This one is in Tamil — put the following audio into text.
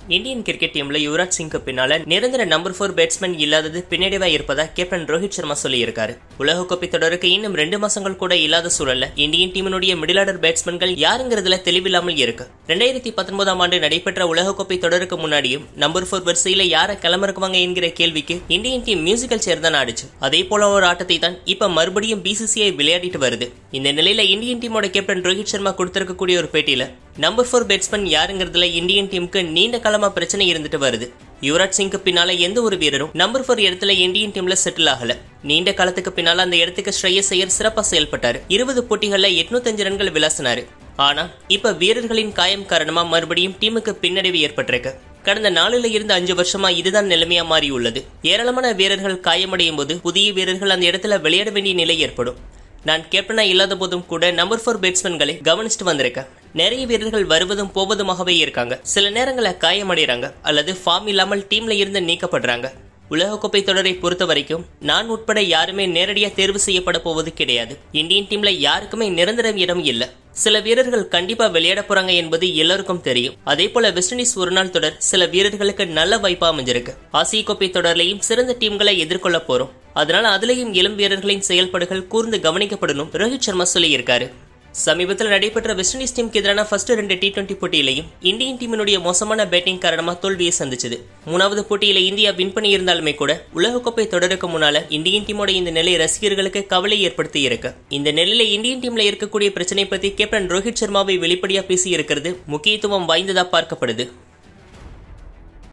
இந்தியன் கிரிக்கெட் டீம்ல யுவராஜ் சிங்க்கு பின்னால நிரந்தர நம்பர் ஃபோர் பேட்ஸ்மேன் இல்லாதது பின்னடைவா இருப்பதா கேப்டன் ரோஹித் சர்மா சொல்லியிருக்காரு உலகக்கோப்பை தொடருக்கு இன்னும் ரெண்டு மாசங்கள் கூட இல்லாத சூழல்ல இந்தியன் டீமினுடைய மிடில் ஆர்டர் பேட்ஸ்மேன்கள் யாருங்கிறதுல தெளிவில்லாமல் இருக்கு ரெண்டாயிரத்தி பத்தொன்பதாம் ஆண்டு நடைபெற்ற உலகக்கோப்பை தொடருக்கு முன்னாடியும் நம்பர் ஃபோர் வரிசையில யார கிளம்பிருக்குவாங்க என்கிற கேள்விக்கு இந்தியன் டீம் மியூசிக்கல் சேர் தான் ஆடிச்சு அதே போல ஒரு ஆட்டத்தை தான் இப்ப மறுபடியும் பிசிசிஐ விளையாடிட்டு வருது இந்த நிலையில இந்தியன் டீமோட கேப்டன் ரோஹித் சர்மா கொடுத்திருக்கக்கூடிய ஒரு பேட்டியில நம்பர் ஃபோர் பேட்ஸ்மேன் யாருங்கிறதுல இந்தியன் டீமுக்கு நீண்ட காலமா பிரச்சனை இருந்துட்டு வருது யுவராஜ் சிங்க்கு பின்னால எந்த ஒரு வீரரும் நம்பர் ஃபோர் இடத்துல இந்தியன் டீம்ல செட்டில் ஆகல நீண்ட காலத்துக்கு பின்னால அந்த இடத்துக்கு ஸ்ரேயஸ் ஐயர் சிறப்பா செயல்பட்டாரு இருபது போட்டிகள்ல எட்நூத்தஞ்சு ரன்கள் விளாசினாரு ஆனா இப்ப வீரர்களின் காயம் காரணமா மறுபடியும் டீமுக்கு பின்னடைவு ஏற்பட்டிருக்கு கடந்த நாலுல இருந்து அஞ்சு வருஷமா இதுதான் நிலைமையா மாறி உள்ளது ஏராளமான வீரர்கள் காயமடையும் போது புதிய வீரர்கள் அந்த இடத்துல விளையாட வேண்டிய நிலை ஏற்படும் நான் கேப்டனா இல்லாத போதும் கூட நம்பர் ஃபோர் பேட்ஸ்மேன்களை கவனிச்சுட்டு வந்திருக்கேன் நிறைய வீரர்கள் வருவதும் போவதுமாகவே இருக்காங்க சில நேரங்களில் காயமடைறாங்க அல்லது ஃபார்ம் இல்லாமல் டீம்ல இருந்து நீக்கப்படுறாங்க உலகக்கோப்பை தொடரை பொறுத்த வரைக்கும் நான் உட்பட யாருமே நேரடியா தேர்வு செய்யப்பட போவது கிடையாது இந்தியன் டீம்ல யாருக்குமே நிரந்தர இடம் இல்ல சில வீரர்கள் கண்டிப்பா விளையாட போறாங்க என்பது எல்லாருக்கும் தெரியும் அதே போல வெஸ்ட் இண்டீஸ் ஒரு நாள் தொடர் சில வீரர்களுக்கு நல்ல வாய்ப்பா அமைஞ்சிருக்கு ஆசிய கோப்பை தொடர்லையும் சிறந்த டீம்களை எதிர்கொள்ள போறோம் அதனால அதுலயும் இளம் வீரர்களின் செயல்பாடுகள் கூர்ந்து கவனிக்கப்படணும் ரோஹித் சர்மா சொல்லியிருக்காரு சமீபத்தில் நடைபெற்ற வெஸ்ட் இண்டீஸ் டீமுக்கு எதிரான ஃபர்ஸ்ட் ரெண்டு டி டுவெண்டி போட்டியிலையும் இந்தியன் டீமினுடைய மோசமான பேட்டிங் காரணமா தோல்வியை சந்திச்சது மூணாவது போட்டியில இந்தியா வின் பண்ணி இருந்தாலுமே கூட உலகக்கோப்பை தொடருக்கு முன்னால இந்தியன் டீமோட இந்த நிலை ரசிகர்களுக்கு கவலை ஏற்படுத்தி இருக்கு இந்த நிலையில இந்தியன் டீம்ல இருக்கக்கூடிய பிரச்சனை பத்தி கேப்டன் ரோஹித் சர்மாவை வெளிப்படையா பேசி இருக்கிறது முக்கியத்துவம் வாய்ந்ததா பார்க்கப்படுது